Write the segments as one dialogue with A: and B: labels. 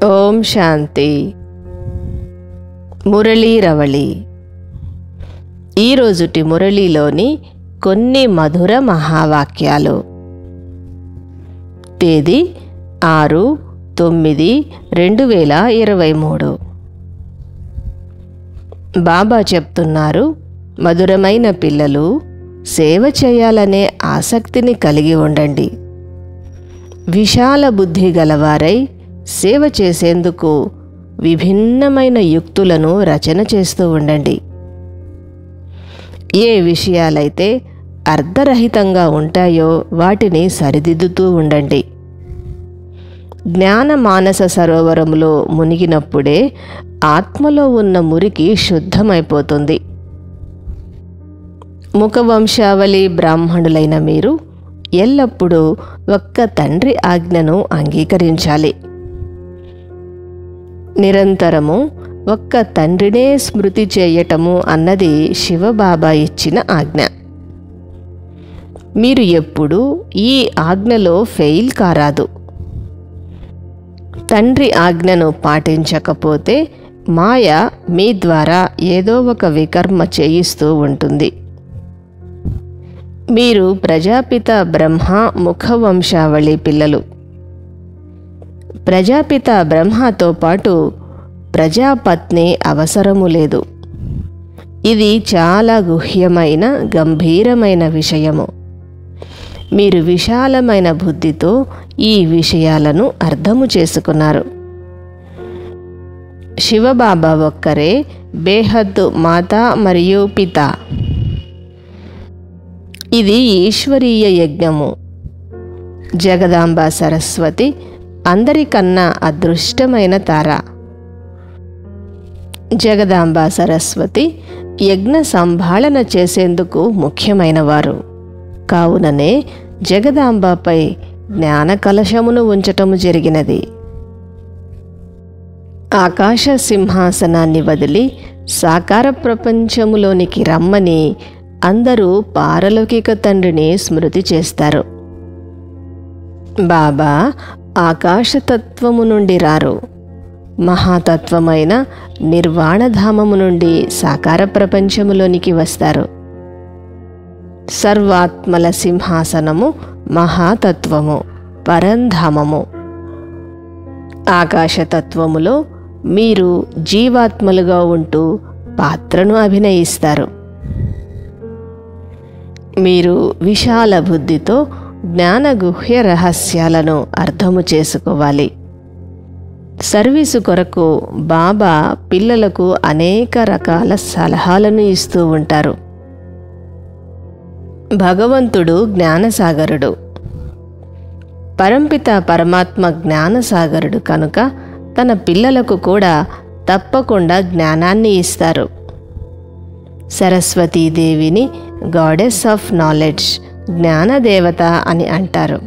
A: ఓం శాంతి మురళీ రవళి ఈరోజుటి మురళీలోని కొన్ని మధుర మహావాక్యాలు తేదీ ఆరు తొమ్మిది రెండు వేల ఇరవై మూడు బాబా చెప్తున్నారు మధురమైన పిల్లలు సేవ చేయాలనే ఆసక్తిని కలిగి ఉండండి విశాల బుద్ధి గలవారై సేవ చేసేందుకు విభిన్నమైన యుక్తులను రచన చేస్తూ ఉండండి ఏ విషయాలైతే అర్ధరహితంగా ఉంటాయో వాటిని సరిదిద్దుతూ ఉండండి జ్ఞాన మానస సరోవరములో మునిగినప్పుడే ఆత్మలో ఉన్న మురికి శుద్ధమైపోతుంది ముఖవంశావళి బ్రాహ్మణులైన మీరు ఎల్లప్పుడూ ఒక్క తండ్రి ఆజ్ఞను అంగీకరించాలి నిరంతరము ఒక్క తండ్రినే స్మృతి చేయటము అన్నది శివబాబా ఇచ్చిన ఆజ్ఞ మీరు ఎప్పుడూ ఈ ఆజ్ఞలో ఫెయిల్ కారాదు తండ్రి ఆజ్ఞను పాటించకపోతే మాయ మీ ద్వారా ఏదో ఒక వికర్మ చేయిస్తూ ఉంటుంది మీరు ప్రజాపిత బ్రహ్మ ముఖవంశావళి పిల్లలు ప్రజాపిత బ్రహ్మతో పాటు ప్రజాపత్ని అవసరము లేదు ఇది చాలా గుహ్యమైన గంభీరమైన విషయము మీరు విశాలమైన బుద్ధితో ఈ విషయాలను అర్థము చేసుకున్నారు శివబాబా ఒక్కరే బేహద్దు మాత మరియు పిత ఇది ఈశ్వరీయ యజ్ఞము జగదాంబ సరస్వతి అందరికన్నా అదృష్టమైన తార జగదాంబ సరస్వతి యజ్ఞ సంభాళన చేసేందుకు ముఖ్యమైన వారు కావుననే జగదాంబపై జ్ఞాన కలశమును ఉంచటము జరిగినది ఆకాశ సింహాసనాన్ని వదిలి సాకార ప్రపంచములోనికి రమ్మని అందరూ పారలౌకిక తండ్రిని స్మృతి చేస్తారు బాబా ఆకాశతత్వము నుండి రారు మహాతత్వమైన నిర్వాణధామము నుండి సాకార ప్రపంచములోనికి వస్తారు సర్వాత్మల సింహాసనము మహాతత్వము పరంధామము ఆకాశతత్వములో మీరు జీవాత్మలుగా ఉంటూ పాత్రను అభినయిస్తారు మీరు విశాల బుద్ధితో జ్ఞాన గుహ్య రహస్యాలను అర్థము చేసుకోవాలి సర్వీసు కొరకు బాబా పిల్లలకు అనేక రకాల సలహాలను ఇస్తూ ఉంటారు భగవంతుడు జ్ఞానసాగరుడు పరంపిత పరమాత్మ జ్ఞానసాగరుడు కనుక తన పిల్లలకు కూడా తప్పకుండా జ్ఞానాన్ని ఇస్తారు సరస్వతీదేవిని గాడెస్ ఆఫ్ నాలెడ్జ్ జ్ఞానదేవత అని అంటారు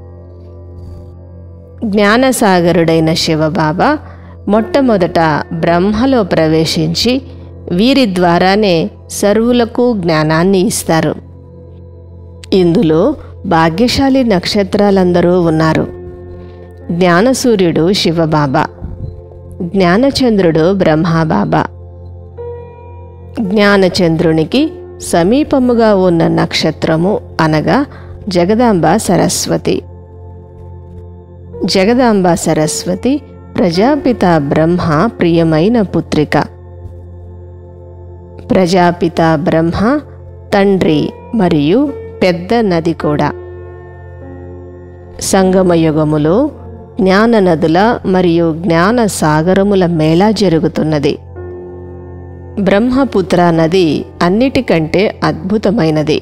A: జ్ఞానసాగరుడైన శివబాబా మొట్టమొదట బ్రహ్మలో ప్రవేశించి వీరి ద్వారానే సర్వులకు జ్ఞానాన్ని ఇస్తారు ఇందులో భాగ్యశాలి నక్షత్రాలందరూ ఉన్నారు జ్ఞానసూర్యుడు శివబాబా జ్ఞానచంద్రుడు బ్రహ్మబాబా జ్ఞానచంద్రునికి సమీపముగా ఉన్న నక్షత్రము అనగా జగదాంబ సరస్వతి జగదాంబ సరస్వతి ప్రజాపిత బ్రహ్మ ప్రియమైన పుత్రిక ప్రజాపిత బ్రహ్మ తండ్రి మరియు పెద్ద నది కూడా సంగమయుగములో జ్ఞాన నదుల మరియు జ్ఞాన సాగరముల మేళా జరుగుతున్నది బ్రహ్మపుత్ర నది అన్నిటికంటే అద్భుతమైనది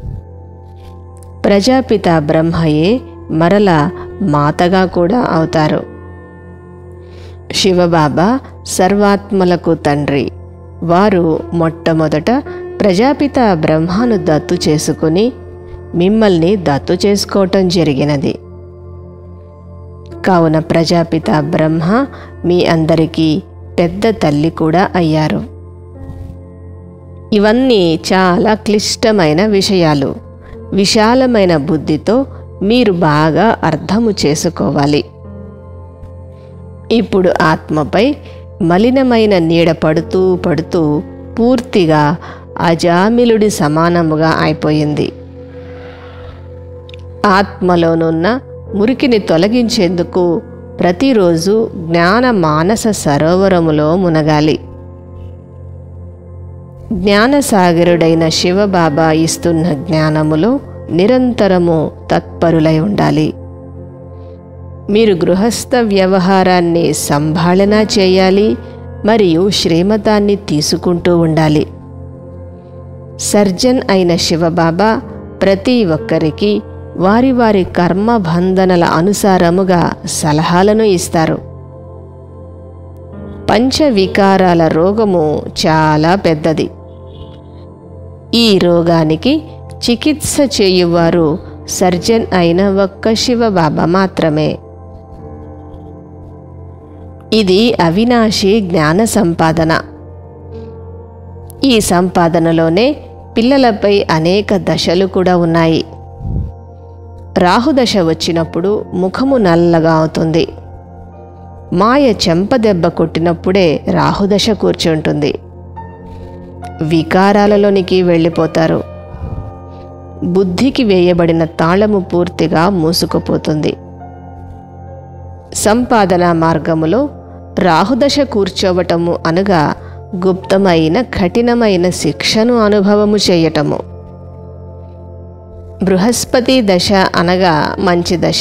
A: ప్రజాపిత బ్రహ్మయే మరల మాతగా కూడా అవుతారు శివబాబా సర్వాత్మలకు తండ్రి వారు మొట్టమొదట ప్రజాపిత బ్రహ్మను దత్తు చేసుకుని మిమ్మల్ని దత్తు చేసుకోవటం జరిగినది కావున ప్రజాపిత బ్రహ్మ మీ అందరికీ పెద్ద తల్లి కూడా అయ్యారు ఇవన్నీ చాలా క్లిష్టమైన విషయాలు విశాలమైన బుద్ధితో మీరు బాగా అర్థము చేసుకోవాలి ఇప్పుడు ఆత్మపై మలినమైన నీడ పడుతూ పడుతూ పూర్తిగా అజామిలుడి సమానముగా అయిపోయింది ఆత్మలోనున్న మురికిని తొలగించేందుకు ప్రతిరోజు జ్ఞాన మానస సరోవరములో మునగాలి జ్ఞానసాగరుడైన శివబాబా ఇస్తున్న జ్ఞానములో నిరంతరము తత్పరులై ఉండాలి మీరు గృహస్థ వ్యవహారాన్ని సంభాళన చేయాలి మరియు శ్రీమతాన్ని తీసుకుంటూ ఉండాలి సర్జన్ అయిన శివబాబా ప్రతి ఒక్కరికి వారి వారి కర్మబంధనల అనుసారముగా సలహాలను ఇస్తారు పంచవికారాల రోగము చాలా పెద్దది ఈ రోగానికి చికిత్స చేయువారు సర్జన్ అయిన ఒక్క శివబాబా మాత్రమే ఇది అవినాశి జ్ఞాన సంపాదన ఈ సంపాదనలోనే పిల్లలపై అనేక దశలు కూడా ఉన్నాయి రాహుదశ వచ్చినప్పుడు ముఖము నల్లగా అవుతుంది మాయ చెంపదెబ్బ కొట్టినప్పుడే రాహుదశ కూర్చుంటుంది వికారాలలోనికి వెళ్ళిపోతారు బుద్ధికి వేయబడిన తాళము పూర్తిగా మూసుకుపోతుంది సంపాదన మార్గములో రాహుదశ కూర్చోవటము అనగా గుప్తమైన కఠినమైన శిక్షను అనుభవము చేయటము బృహస్పతి దశ అనగా మంచి దశ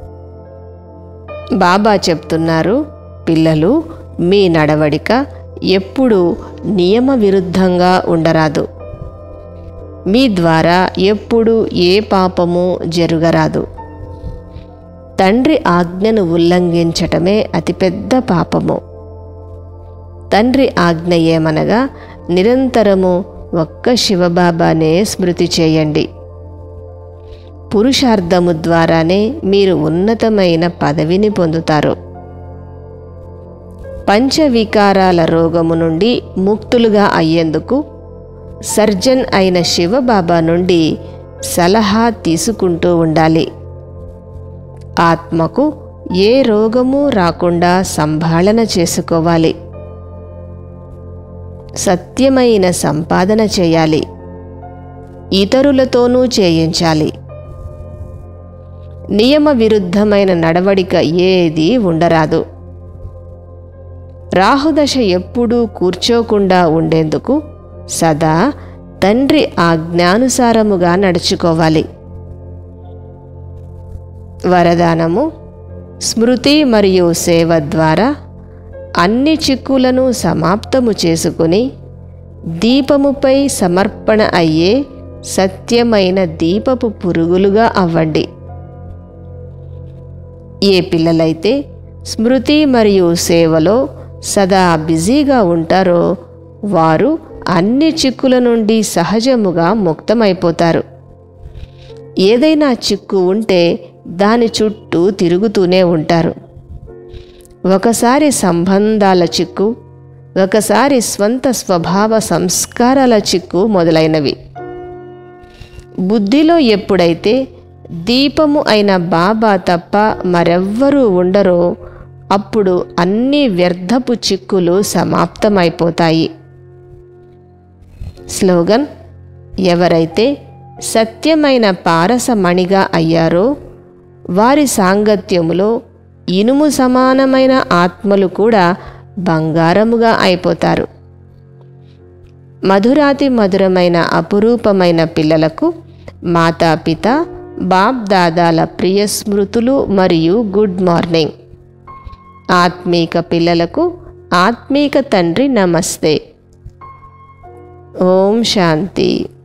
A: బాబా చెప్తున్నారు పిల్లలు మీ నడవడిక ఎప్పుడూ నియమ విరుద్ధంగా ఉండరాదు మీ ద్వారా ఎప్పుడు ఏ పాపము జరుగరాదు తండ్రి ఆజ్ఞను ఉల్లంఘించటమే అతిపెద్ద పాపము తండ్రి ఆజ్ఞ ఏమనగా నిరంతరము ఒక్క శివబాబానే స్మృతి చేయండి పురుషార్థము ద్వారానే మీరు ఉన్నతమైన పదవిని పొందుతారు పంచవికారాల రోగము నుండి ముక్తులుగా అయ్యేందుకు సర్జన్ అయిన శివబాబా నుండి సలహా తీసుకుంటూ ఉండాలి ఆత్మకు ఏ రోగము రాకుండా సంభాళన చేసుకోవాలి సత్యమైన సంపాదన చేయాలి ఇతరులతోనూ చేయించాలి నియమ విరుద్ధమైన నడవడిక ఏదీ ఉండరాదు రాహుదశ ఎప్పుడూ కూర్చోకుండా ఉండేందుకు సదా తండ్రి ఆజ్ఞానుసారముగా నడుచుకోవాలి వరదానము స్మృతి మరియు సేవ ద్వారా అన్ని చిక్కులను సమాప్తము చేసుకుని దీపముపై సమర్పణ అయ్యే సత్యమైన దీపపు పురుగులుగా అవ్వండి ఏ పిల్లలైతే స్మృతి మరియు సేవలో సదా బిజీగా ఉంటారో వారు అన్ని చిక్కుల నుండి సహజముగా ముక్తమైపోతారు ఏదైనా చిక్కు ఉంటే దాని చుట్టూ తిరుగుతూనే ఉంటారు ఒకసారి సంబంధాల చిక్కు ఒకసారి స్వంత స్వభావ సంస్కారాల చిక్కు మొదలైనవి బుద్ధిలో ఎప్పుడైతే దీపము అయిన బాబా తప్ప మరెవ్వరూ ఉండరో అప్పుడు అన్ని వ్యర్థపు చిక్కులు సమాప్తమైపోతాయి స్లోగన్ ఎవరైతే సత్యమైన పారసమణిగా అయ్యారో వారి సాంగత్యములో ఇనుము సమానమైన ఆత్మలు కూడా బంగారముగా అయిపోతారు మధురాతి మధురమైన అపురూపమైన పిల్లలకు మాతాపిత బాప్ దాదాల ప్రియ స్మృతులు మరియు గుడ్ మార్నింగ్ ఆత్మీక పిల్లలకు ఆత్మీక తండ్రి నమస్తే ఓం శాంతి